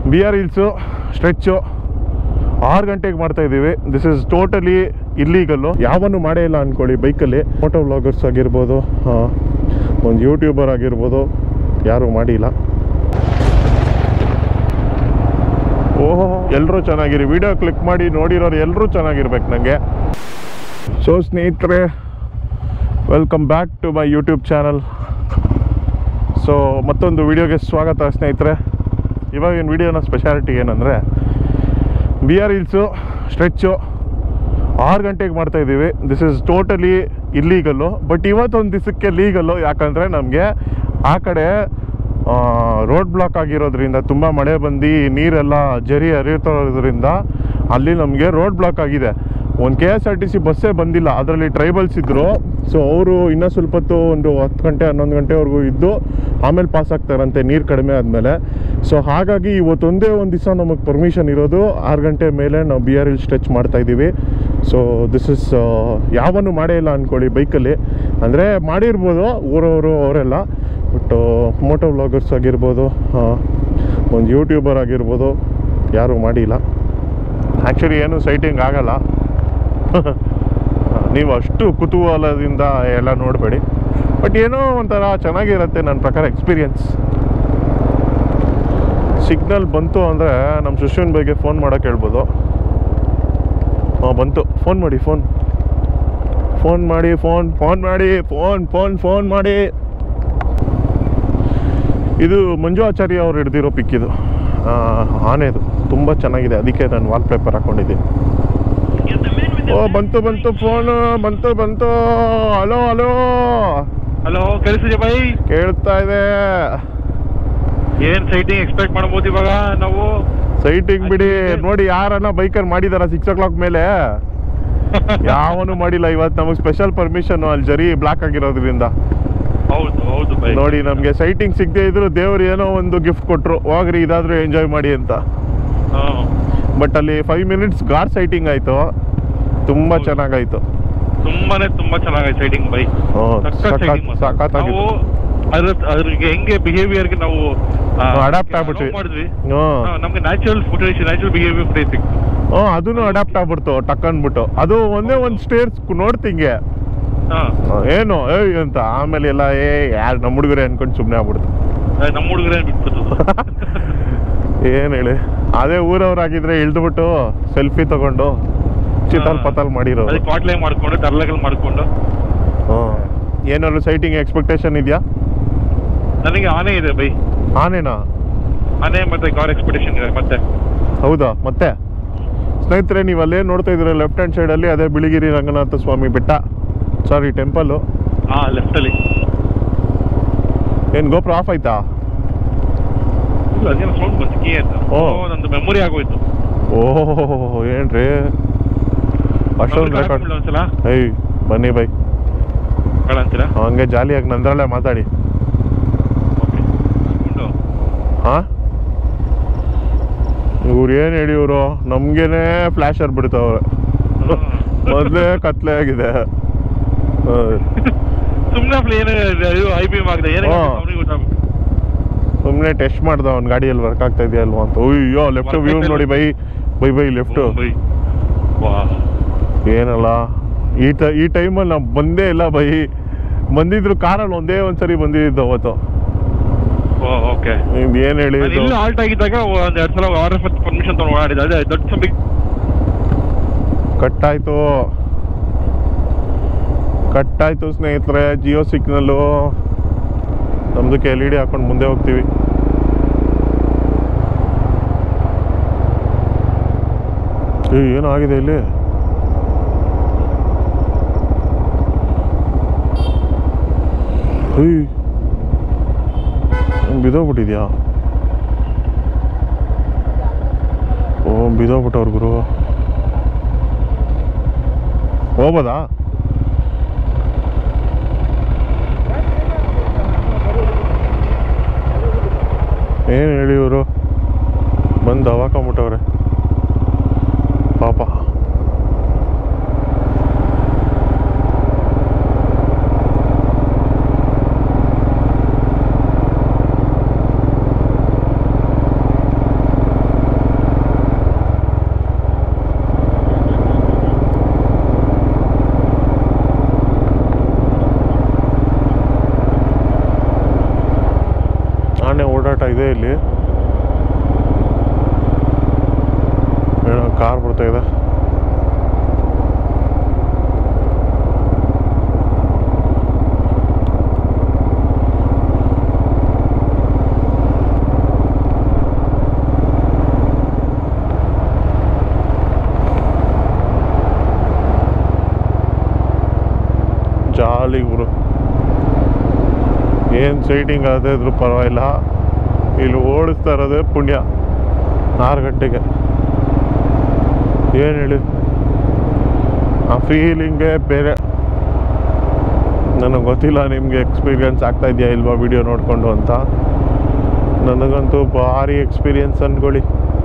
B R hills stretch ಆರು ಗಂಟೆಗೆ ಮಾಡ್ತಾ ಇದ್ದೀವಿ ದಿಸ್ ಇಸ್ ಟೋಟಲಿ ಇಲ್ಲೀಗಲ್ಲು ಯಾವನ್ನು ಮಾಡೇ ಇಲ್ಲ ಅಂದ್ಕೊಳ್ಳಿ ಬೈಕಲ್ಲಿ ಫೋಟೋ ವ್ಲಾಗರ್ಸ್ ಆಗಿರ್ಬೋದು ಒಂದು ಯೂಟ್ಯೂಬರ್ ಆಗಿರ್ಬೋದು ಯಾರೂ ಮಾಡಿಲ್ಲ ಓಹೋ ಎಲ್ಲರೂ ಚೆನ್ನಾಗಿರಿ ವಿಡಿಯೋ ಕ್ಲಿಕ್ ಮಾಡಿ ನೋಡಿರೋರು ಎಲ್ಲರೂ ಚೆನ್ನಾಗಿರ್ಬೇಕು ನನಗೆ ಸೊ ಸ್ನೇಹಿತರೆ welcome back to my YouTube channel so ಮತ್ತೊಂದು ವಿಡಿಯೋಗೆ ಸ್ವಾಗತ ಸ್ನೇಹಿತರೆ ಇವಾಗಿನ ವಿಡಿಯೋನ ಸ್ಪೆಷಾಲಿಟಿ ಏನಂದರೆ ಬಿ ಆರ್ ಹಿಲ್ಸು ಸ್ಟ್ರೆಚ್ಚು ಆರು ಗಂಟೆಗೆ ಮಾಡ್ತಾ ಇದ್ದೀವಿ this is totally illegal but ಇವತ್ತೊಂದು ದಿವಸಕ್ಕೆ ಲೀಗಲ್ಲು ಯಾಕಂದರೆ ನಮಗೆ ಆ ಕಡೆ ರೋಡ್ ಬ್ಲಾಕ್ ಆಗಿರೋದ್ರಿಂದ ತುಂಬ ಮಳೆ ಬಂದು ನೀರೆಲ್ಲ ಜರಿ ಹರಿಯುತ್ತಿರೋದ್ರಿಂದ ಅಲ್ಲಿ ನಮಗೆ ರೋಡ್ ಬ್ಲಾಕ್ ಆಗಿದೆ ಒಂದು K S R T C ಬಸ್ಸೇ ಬಂದಿಲ್ಲ ಅದರಲ್ಲಿ ಟ್ರೈಬಲ್ಸ್ ಇದ್ದರು ಸೊ ಅವರು ಇನ್ನೂ ಸ್ವಲ್ಪ ಹೊತ್ತು ಒಂದು ಹತ್ತು ಗಂಟೆ ಹನ್ನೊಂದು ಗಂಟೆವರೆಗೂ ಇದ್ದು ಆಮೇಲೆ ಪಾಸ್ ಆಗ್ತಾರಂತೆ ನೀರು ಕಡಿಮೆ ಆದಮೇಲೆ ಸೊ ಹಾಗಾಗಿ ಇವತ್ತೊಂದೇ ಒಂದು ದಿವಸ ನಮಗೆ ಪರ್ಮಿಷನ್ ಇರೋದು ಆರು ಗಂಟೆ ಮೇಲೆ ನಾವು ಬಿ ಆರ್ ಹಿಲ್ ಸ್ಟ್ರೆಚ್ ಮಾಡ್ತಾ ಇದ್ದೀವಿ ಸೊ ದಿಸ್ ಇಸ್ ಯಾವನ್ನು ಮಾಡೇ ಇಲ್ಲ ಅಂದ್ಕೊಳ್ಳಿ ಬೈಕಲ್ಲಿ ಅಂದರೆ ಮಾಡಿರ್ಬೋದು ಊರವರು ಅವರೆಲ್ಲ ಬಟ್ ಮೋಟೋ ವ್ಲಾಗರ್ಸ್ ಆಗಿರ್ಬೋದು ಒಂದು ಯೂಟ್ಯೂಬರ್ ಆಗಿರ್ಬೋದು ಯಾರೂ ಮಾಡಿಲ್ಲ ಆ್ಯಕ್ಚುಲಿ ಏನು ಸೈಟಿಂಗ್ ಆಗಲ್ಲ ನೀವು ಅಷ್ಟು ಕುತೂಹಲದಿಂದ ಎಲ್ಲ ನೋಡಬೇಡಿ ಬಟ್ ಏನೋ ಒಂಥರ ಚೆನ್ನಾಗಿರುತ್ತೆ ನನ್ನ ಪ್ರಕಾರ ಎಕ್ಸ್ಪೀರಿಯನ್ಸ್ ಸಿಗ್ನಲ್ ಬಂತು ಅಂದರೆ ನಮ್ಮ ಸುಶ್ವಿನ್ ಬಗ್ಗೆ ಫೋನ್ ಮಾಡೋಕೆ ಹೇಳ್ಬೋದು ಹಾಂ ಬಂತು ಫೋನ್ ಮಾಡಿ ಫೋನ್ ಫೋನ್ ಮಾಡಿ ಫೋನ್ ಫೋನ್ ಮಾಡಿ ಫೋನ್ ಫೋನ್ ಫೋನ್ ಮಾಡಿ ಇದು ಮಂಜು ಆಚಾರ್ಯ ಅವ್ರು ಹಿಡ್ದಿರೋ ಪಿಕ್ ಇದು ಆ, ಆನೆದು ತುಂಬ ಚೆನ್ನಾಗಿದೆ ಅದಕ್ಕೆ ನಾನು ವಾಲ್ ಪೇಪರ್ ಹಾಕೊಂಡಿದ್ದೀನಿ ಓ ಬಂತು ಬಂತು ಫೋನು ಬಂತು ಬಂತು ಹಲೋ ಹಲೋ ಹಲೋ ಕೇಳಿಸಿದೆ ಬೈ ಕೇಳ್ತಾ ಇದೆ ಏನ್ ಸೈಟಿಂಗ್ ಎಕ್ಸ್ಪೆಕ್ಟ್ ಮಾಡ್ಬೋದು ಇವಾಗ ನಾವು ಸೈಟಿಂಗ್ ಬಿಡಿ ನೋಡಿ ಯಾರನ್ನ ಬೈಕರ್ ಮಾಡಿದಾರ ಸಿಕ್ಸ್ ಓ ಕ್ಲಾಕ್ ಮೇಲೆ ಯಾವನು ಮಾಡಿಲ್ಲ ಇವತ್ತು ನಮಗೆ ಸ್ಪೆಷಲ್ ಪರ್ಮಿಷನ್ ಅಲ್ಲಿ ಜರಿ ಬ್ಲಾಕ್ ಆಗಿರೋದ್ರಿಂದ ಹೌದು ಹೌದು ಬೈ ನೋಡಿ ನಮಗೆ ಸೈಟಿಂಗ್ ಸಿಗದೆ ಇದ್ರು ದೇವ್ರು ಏನೋ ಒಂದು ಗಿಫ್ಟ್ ಕೊಟ್ರು ಹೋಗ್ರಿ ಇದಾದ್ರೂ ಎಂಜಾಯ್ ಮಾಡಿ ಅಂತ ಹ್ಮ್. ಬಟ್ ಅಲ್ಲಿ ಫೈವ್ ಮಿನಿಟ್ಸ್ ಗಾರ್ ಸೈಟಿಂಗ್ ಆಯ್ತು ತುಂಬಾ ಹೌದು. ಚೆನ್ನಾಗಾಯ್ತು ತುಂಬಾನೇ ತುಂಬಾ ಚೆನ್ನಾಗಿದೆ ಸೈಟಿಂಗ್ ಬೈ ಸಖತ್ ಸಖತ್ತಾಗಿತ್ತು ಅದ್ರ ಅದ್ರಿಗೆ ಹೆಂಗೆ ಬಿಹೇವಿಯರ್ಗೆ ನಾವು ಆ, Adapt allow ಆಗ್ಬಿಟ್ವಿ. ಮಾಡಿದ್ವಿ ಹ್ಞೂ ಹಾ, ನಮ್ಗೆ natural footage natural behaviour footage ಸಿಕ್ತು ಹ್ಞೂ ಅದನ್ನು ಅಡಾಪ್ಟ್ ಆಗ್ಬಿಡ್ತು ಟಕ್ ಅಂದ್ಬಿಟ್ಟು ಅದು ಒಂದೇ ಒಂದು ಸ್ಟೇರ್ಸ್ ನೋಡ್ತಿಂಗೆ ಹಾ ಆ, ಏನು ಏಯ್ ಅಂತ ಆಮೇಲೆ ಎಲ್ಲ ಏ ಯಾರು ನಮ್ಮ ಹುಡುಗರೇ ಅನ್ಕೊಂಡು ಸುಮ್ಮನೆ ಆಗ್ಬಿಡ್ತು ಅದ್ ನಮ್ಮ ಹುಡುಗರೇ ಬಿಟ್ಬಿಟ್ಟು ಏನು ಹೇಳಿ ಅದೇ ಊರವ್ರಾಗಿದ್ರೆ ಇಳ್ದ್ಬಿಟ್ಟು ಸೆಲ್ಫಿ ತಗೊಂಡು ಚಿತಲ್ ಪತಲ್ ಮಾಡಿರೋರು ಅದಕ್ಕೆ ಕಾಟ್ಲೈ ಮಾಡ್ಕೊಂಡು ಟರ್ಲಗಲ್ ಮಾಡ್ಕೊಂಡು ಹ್ಞೂ ಏನಾದ್ರು ಸೈಟಿಂಗ್ ಎಕ್ಸ್ಪೆಕ್ಟೇಷನ್ ಇದೆಯಾ ನನಗೆ ಆನೆ ಇದೆ ಬೈ ಆನೇನಾ ಆನೆ ಮತ್ತೆ ಕಾರ್ ಎಕ್ಸ್ಪೆಕ್ಟೇಷನ್ ಇದೆ ಮತ್ತೆ ಹೌದಾ ಮತ್ತೆ ಸ್ನೇಹಿತರೆ ನೀವು ಅಲ್ಲೇ ನೋಡ್ತಾ ಇದ್ರೆ ಲೆಫ್ಟ್ ಹ್ಯಾಂಡ್ ಸೈಡಲ್ಲಿ ಅದೇ ಬಿಳಿಗಿರಿ ರಂಗನಾಥ ಸ್ವಾಮಿ ಬೆಟ್ಟ ಸಾರಿ ಟೆಂಪಲ್ಲು ಹಾ ಲೆಫ್ಟ್ ಅಲ್ಲಿ ಏನು ಗೋಪುರ ಆಫ್ ಆಯ್ತಾ ಇಲ್ಲ ಅದೇನೋ ಸೌಂಡ್ ಬಂತು ಕೀ ಅಂತ ಓ. ಓ ನಂದು ಮೆಮೊರಿ ಆಗೋಯ್ತು ಓಹ್ ಏನ್ರಿ ಅಷ್ಟೊಂದು ನಮ್ಗೆ ರೆಕಾರ್ಡ್ ಕಾಣ್ಬಿಡ್ಲ ಒಂದ್ಸಲ ಏಯ್ ಬನ್ನಿ ಬೈ ಬೇಡ ಅಂತೀರಾ ಹಂಗೆ ಜಾಲಿಯಾಗಿ ನಂದ್ರಲ್ಲೇ ಮಾತಾಡಿ ಓಕೆ ಹಾಂ ಇವ್ರು ಏನು ಹೇಳಿ ಇವರು ನಮ್ಗೇನೆ ಫ್ಲ್ಯಾಶರ್ ಬಿಡ್ತಾವ್ರೆ ಮೊದಲೇ ಕತ್ಲೆ ಆಗಿದೆ ಸುಮ್ಮನೆ ಏನು ಇದು ಐ ಬಿ ಎಮ್ ಆಗಿದೆ ಏನಾಗಿದೆ ಹಾ. ಅವ್ನಿಗೆ ಗೊತ್ತಾಗ್ಬೇಕು ಸುಮ್ಮನೆ ಟೆಸ್ಟ್ ಮಾಡ್ದ ಅವ್ನ ಗಾಡಿಯಲ್ಲಿ ವರ್ಕ್ ಆಗ್ತಾ ಇದೆಯಾ ಅಲ್ವಾ ಅಂತ ಅಯ್ಯೋ ಲೆಫ್ಟ್ Work ವ್ಯೂ ಆಗ್ತಾ ನೋಡಿ bye bye bye left oh, bye. ವಾ ಏನಲ್ಲ ಈ ಟ ಈ ಟೈಮಲ್ಲಿ ನಾವು ಬಂದೇ ಇಲ್ಲ ಬೈ ಬಂದಿದ್ರು ಕಾರಲ್ಲಿ ಒಂದೇ ಒಂದ್ಸರಿ ಬಂದಿದ್ದು ಅವತ್ತು ಓ ಓಕೆ ನಿಮ್ದು ಏನು ಹೇಳಿ ನಾನು ಇಲ್ಲೂ ಆಲ್ಟ್ ಆಗಿದ್ದಾಗ ಒಂದ್ ಎರಡ್ ಸಲ ಆರ್ ಎಫ್ ಪರ್ಮಿಷನ್ ತಗೊಂಡು ಓಡಾಡಿದೆ ಅದೇ ದೊಡ್ಡ ಸಂಬಿ ಕಟ್ಟಾಯ್ತು ಕಟ್ಟಾಯ್ತು ಸ್ನೇಹಿತರೆ ಜಿಯೋ ಸಿಗ್ನಲ್ಲು ನಮ್ದಕ್ಕೆ ಎಲ್ ಇ ಡಿ ಹಾಕೊಂಡು ಮುಂದೆ ಹೋಗ್ತೀವಿ ಏ ಏನೋ ಆಗಿದೆ ಇಲ್ಲಿ ಏಯ್ ಬಿದೋಗ್ಬಿಟ್ಟಿದ್ಯಾ ಓ ಬಿದೋಗ್ಬಿಟ್ಟವ್ರು ಗುರು ಹೋಗ್ಬೋದಾ ಏನು ಹೇಳಿ ಇವರು ಬಂದು ಹವಾಕೊಂಬಿಟ್ಟವ್ರೆ ಪಾಪ ಏನೋ ಕಾರ್ ಬರ್ತಾ ಇದೆ ಜಾಲಿ ಗುರು ಏನು ಸೈಟಿಂಗ್ ಆಗದೆ ಇದ್ರೂ ಪರವಾಗಿಲ್ಲ ಇಲ್ಲಿ ಓಡಿಸ್ತಾ ಇರೋದೇ ಪುಣ್ಯ ಆರು ಗಂಟೆಗೆ ಏನು ಹೇಳಿ ಆ ಫೀಲಿಂಗೇ ಬೇರೆ ನನಗೆ ಗೊತ್ತಿಲ್ಲ ನಿಮಗೆ ಎಕ್ಸ್ಪೀರಿಯನ್ಸ್ ಆಗ್ತಾ ಇದೆಯಾ ಇಲ್ವಾ ವಿಡಿಯೋ ನೋಡಿಕೊಂಡು ಅಂತ ನನಗಂತೂ ಭಾರಿ ಎಕ್ಸ್ಪೀರಿಯನ್ಸ್ ಅಂದ್ಕೊಳ್ಳಿ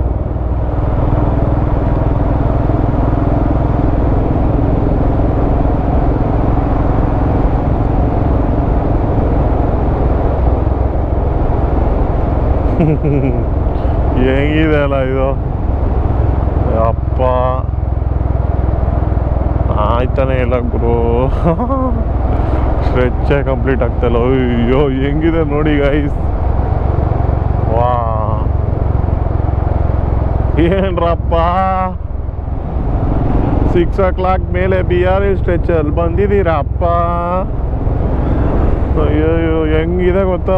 ಹೆಂಗಿದೆ ಅಲ್ಲ ಇದು ಅಪ್ಪ ಆಯ್ತಾನೆ ಇಲ್ಲ ಗುರು ಸ್ಟ್ರೆಚ್ಚೇ ಕಂಪ್ಲೀಟ್ ಆಗ್ತಾಯಿಲ್ಲ ಅಯ್ಯೋ ಹೆಂಗಿದೆ ನೋಡಿ ಗೈಸ್ ವಾ ಏನ್ರಪ್ಪ ಸಿಕ್ಸ್ ಓ ಕ್ಲಾಕ್ ಮೇಲೆ ಬಿ ಆರ್ ಎಸ್ ಸ್ಟ್ರೆಚಲ್ಲಿ ಬಂದಿದ್ದೀರಾ ಅಪ್ಪ ಅಯ್ಯೋ ಹೆಂಗಿದೆ ಗೊತ್ತಾ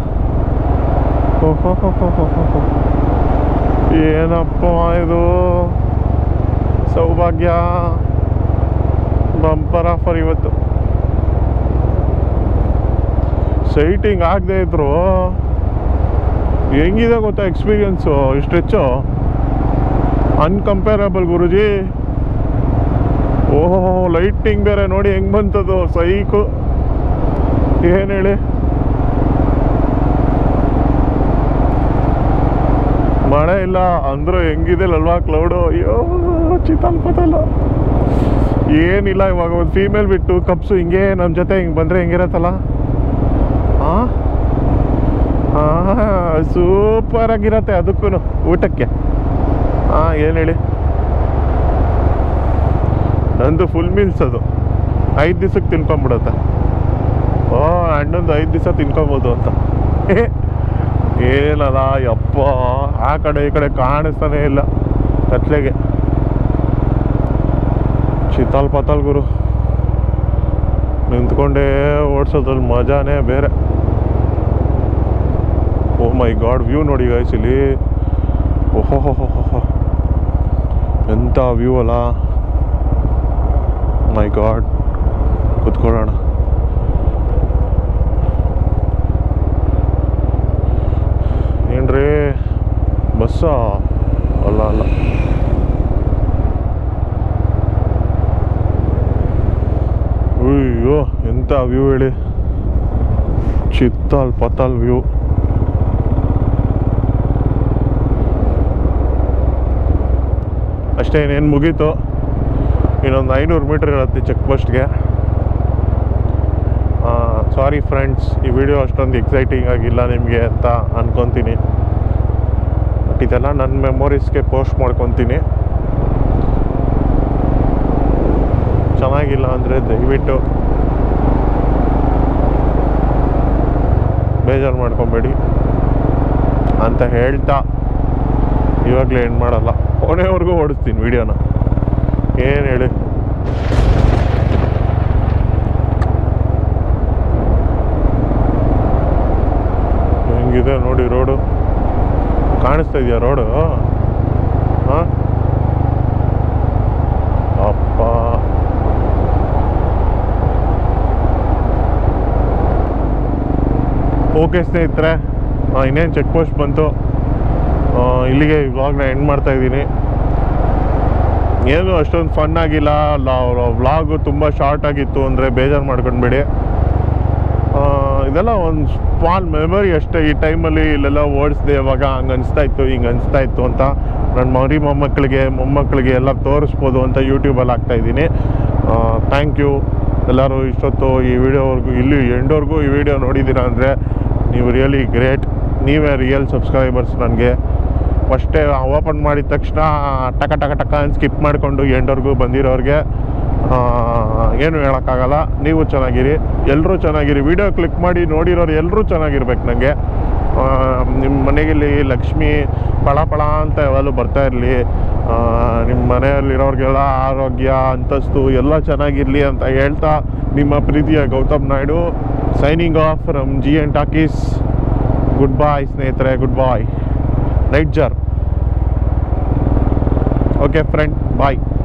ಏನಪ್ಪ ಇದು ಸೌಭಾಗ್ಯ ಬಂಪರ್ ಆಫರ್ ಇವತ್ತು ಸೈಟಿಂಗ್ ಆಗದೆ ಇದ್ರು ಹೆಂಗಿದೆ ಗೊತ್ತಾ ಎಕ್ಸ್ಪೀರಿಯನ್ಸು ಇಷ್ಟು ಹೆಚ್ಚು ಅನ್ಕಂಪೇರಬಲ್ ಗುರುಜಿ ಓಹೋ ಲೈಟಿಂಗ್ ಬೇರೆ ನೋಡಿ ಹೆಂಗ್ ಬಂತದು ಸೈಕು ಏನು ಹೇಳಿ ಮಳೆ ಇಲ್ಲ ಅಂದ್ರೂ ಹೆಂಗಿದೆ ಅಲ್ವಾ ಕ್ಲೌಡು ಅಯ್ಯೋ ಚಿತ್ತಲ್ ಪತಲ್ಲ ಏನಿಲ್ಲ ಇವಾಗ ಒಂದು ಫೀಮೇಲ್ ಬಿಟ್ಟು ಕಪ್ಸು ಹಿಂಗೆ ನಮ್ಮ ಜೊತೆ ಹಿಂಗೆ ಬಂದರೆ ಹೆಂಗಿರತ್ತಲ್ಲ ಹಾಂ ಹಾಂ ಸೂಪರ್ ಆಗಿರತ್ತೆ ಅದಕ್ಕೂ ಊಟಕ್ಕೆ ಹಾಂ ಏನು ಹೇಳಿ ನಂದು ಫುಲ್ ಮೀಲ್ಸ್ ಅದು ಐದು ದಿವ್ಸಕ್ಕೆ ತಿನ್ಕೊಂಬಿಡುತ್ತೆ ಓ ಅಣ್ಣಂದು ಐದು ದಿವಸ ತಿನ್ಕೊಬೋದು ಅಂತ ಏನಲ್ಲ ಯಪ್ಪ ಆ ಕಡೆ ಈ ಕಡೆ ಕಾಣಿಸ್ತಾನೆ ಇಲ್ಲ ಕತ್ಲೆಗೆ ಚಿತ್ತಾಲ್ ಪತಾಲ್ ಗುರು ನಿಂತ್ಕೊಂಡೇ ಓಡಿಸೋದ್ರಲ್ಲಿ ಮಜಾನೇ ಬೇರೆ ಓ ಮೈ ಗಾಡ್ ವ್ಯೂ ನೋಡಿ ಗೈಸ್ ಇಲ್ಲಿ ಓಹೋ ಎಂಥ ವ್ಯೂ ಅಲ್ಲ ಮೈ ಗಾಡ್ ಕುತ್ಕೊಳ್ಳೋಣ ಏನ್ರಿ ಬಸ್ಸ ಅಲ್ಲ ಅಲ್ಲ ಅಯ್ಯೋ ಎಂಥ ವ್ಯೂ ಹೇಳಿ ಚಿತ್ತಾಲ್ ಪತಾಲ್ ವ್ಯೂ ಅಷ್ಟೇ ಇನ್ನೇನು ಮುಗೀತು ಇನ್ನೊಂದು ಐನೂರು ಮೀಟ್ರ್ ಇರುತ್ತೆ ಚೆಕ್ ಪೋಸ್ಟ್ಗೆ ಸಾರಿ ಫ್ರೆಂಡ್ಸ್ ಈ ವಿಡಿಯೋ ಅಷ್ಟೊಂದು ಎಕ್ಸೈಟಿಂಗ್ ಆಗಿಲ್ಲ ನಿಮಗೆ ಅಂತ ಅನ್ಕೊತೀನಿ ಬಟ್ ಇದೆಲ್ಲ ನನ್ನ ಮೆಮೊರೀಸ್ಗೆ ಪೋಸ್ಟ್ ಮಾಡ್ಕೊತೀನಿ ಚೆನ್ನಾಗಿಲ್ಲ ಅಂದರೆ ದಯವಿಟ್ಟು ಬೇಜಾರು ಮಾಡ್ಕೊಬೇಡಿ ಅಂತ ಹೇಳ್ತಾ ಇವಾಗಲೇ ಏನು ಮಾಡಲ್ಲ ಕೊನೆವರೆಗೂ ಓಡಿಸ್ತೀನಿ ವಿಡಿಯೋನ ಏನು ಹೇಳಿ ಹೆಂಗಿದೆ ನೋಡಿ ರೋಡು ಕಾಣಿಸ್ತಾ ಇದೆಯಾ ರೋಡು ಹಾಂ ಅಪ್ಪ ಓಕೆ ಸ್ನೇಹಿತರೆ ಇನ್ನೇನು ಚೆಕ್ ಪೋಸ್ಟ್ ಬಂತು ಆ, ಇಲ್ಲಿಗೆ ಈ ವ್ಲಾಗ್ನ ಎಂಡ್ ಮಾಡ್ತಾ ಇದ್ದೀನಿ ಏನು ಅಷ್ಟೊಂದು ಫನ್ ಆಗಿಲ್ಲ ವ್ಲಾಗು ತುಂಬ ಶಾರ್ಟ್ ಆಗಿತ್ತು ಅಂದರೆ ಬೇಜಾರು ಮಾಡ್ಕೊಂಡ್ಬೇಡಿ ಆ, ಇದೆಲ್ಲ ಒಂದು ಸ್ಮಾಲ್ ಮೆಮೊರಿ ಅಷ್ಟೇ ಈ ಟೈಮಲ್ಲಿ ಇಲ್ಲೆಲ್ಲ ಓಡಿಸ್ದೆ ಇವಾಗ ಹಂಗೆ ಅನಿಸ್ತಾ ಇತ್ತು ಹಿಂಗೆ ಅನಿಸ್ತಾ ಇತ್ತು ಅಂತ ನನ್ನ ಮರಿ ಮೊಮ್ಮಕ್ಕಳಿಗೆ ಮೊಮ್ಮಕ್ಕಳಿಗೆ ಎಲ್ಲ ತೋರಿಸ್ಬೋದು ಅಂತ ಯೂಟ್ಯೂಬಲ್ಲಿ ಹಾಕ್ತಾ ಇದ್ದೀನಿ ಥ್ಯಾಂಕ್ ಯು ಎಲ್ಲರೂ ಇಷ್ಟೊತ್ತು ಈ ವಿಡಿಯೋವರೆಗೂ ಇಲ್ಲಿ ಎಂಡವರೆಗೂ ಈ ವಿಡಿಯೋ ನೋಡಿದ್ದೀರಾ ಅಂದರೆ ನೀವು ರಿಯಲಿ ಗ್ರೇಟ್ ನೀವೇ ರಿಯಲ್ ಸಬ್ಸ್ಕ್ರೈಬರ್ಸ್ ನನಗೆ ಫಸ್ಟೇ ಓಪನ್ ಮಾಡಿದ ತಕ್ಷಣ ಟಕ ಟಕ ಟಕ ಅಂತ ಸ್ಕಿಪ್ ಮಾಡಿಕೊಂಡು ಎಂಡವರೆಗೂ ಬಂದಿರೋರಿಗೆ ಆ, ಏನು ಹೇಳೋಕ್ಕಾಗಲ್ಲ ನೀವು ಚೆನ್ನಾಗಿರಿ ಎಲ್ಲರೂ ಚೆನ್ನಾಗಿರಿ ವಿಡಿಯೋ ಕ್ಲಿಕ್ ಮಾಡಿ ನೋಡಿರೋರು ಎಲ್ಲರೂ ಚೆನ್ನಾಗಿರ್ಬೇಕು ನನಗೆ ನಿಮ್ಮ ಮನೆಯಲ್ಲಿ ಲಕ್ಷ್ಮಿ ಪಳ ಪಳ ಅಂತ ಯಾವಾಗಲೂ ಬರ್ತಾ ಇರಲಿ ನಿಮ್ಮ ಮನೆಯಲ್ಲಿರೋರಿಗೆಲ್ಲ ಆರೋಗ್ಯ ಅಂತಸ್ತು ಎಲ್ಲ ಚೆನ್ನಾಗಿರಲಿ ಅಂತ ಹೇಳ್ತಾ ನಿಮ್ಮ ಪ್ರೀತಿಯ Gautam Naidu signing off from G N talkies good bye ಸ್ನೇಹಿತರೆ ಗುಡ್ ಬಾಯ್ ನೈಟ್ ಜರ್ ಓಕೆ ಫ್ರೆಂಡ್ ಬಾಯ್